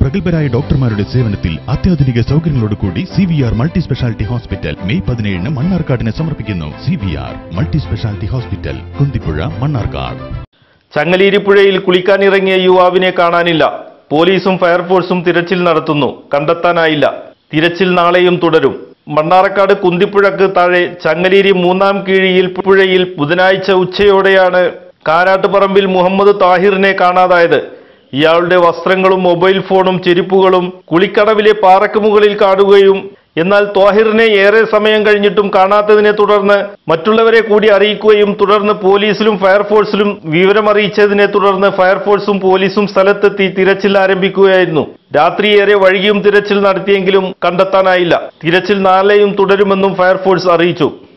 പ്രഗത്ഭരായ ഡോക്ടർമാരുടെ സേവനത്തിൽ അത്യാധുനിക സൗകര്യങ്ങളോടുകൂടി C V R multi speciality hospital May പതിനേഴിന് മണ്ണാർക്കാടിന് സമർപ്പിക്കുന്നു C V R multi speciality hospital Kunthipuzha Mannarkkad ചങ്ങലീരിപ്പുഴയിൽ കുളിക്കാനിറങ്ങിയ യുവാവിനെ കാണാനില്ല പോലീസും ഫയർഫോഴ്സും തിരച്ചിൽ നടത്തുന്നു കണ്ടെത്താനായില്ല തിരച്ചിൽ നാളെയും തുടരും മണ്ണാറക്കാട് കുന്തിപ്പുഴക്ക് താഴെ ചങ്ങലീരി മൂന്നാം കീഴിയിൽ പുഴയിൽ ബുധനാഴ്ച ഉച്ചയോടെയാണ് കാരാട്ടുപറമ്പിൽ മുഹമ്മദ് താഹിറിനെ കാണാതായത് ഇയാളുടെ വസ്ത്രങ്ങളും മൊബൈൽ ഫോണും ചെരുപ്പുകളും കുളിക്കടവിലെ പാറയ്ക്ക് മുകളിൽ കാണുകയും എന്നാൽ ത്വാഹിറിനെ ഏറെ സമയം കഴിഞ്ഞിട്ടും കാണാത്തതിനെ തുടർന്ന് മറ്റുള്ളവരെ കൂടി അറിയിക്കുകയും തുടർന്ന് പോലീസിലും ഫയർഫോഴ്സിലും വിവരമറിയിച്ചതിനെ തുടർന്ന് ഫയർഫോഴ്സും പോലീസും സ്ഥലത്തെത്തി തിരച്ചിൽ ആരംഭിക്കുകയായിരുന്നു രാത്രി ഏറെ വൈകിയും തിരച്ചിൽ നടത്തിയെങ്കിലും കണ്ടെത്താനായില്ല തിരച്ചിൽ നാളെയും തുടരുമെന്നും ഫയർഫോഴ്സ് അറിയിച്ചു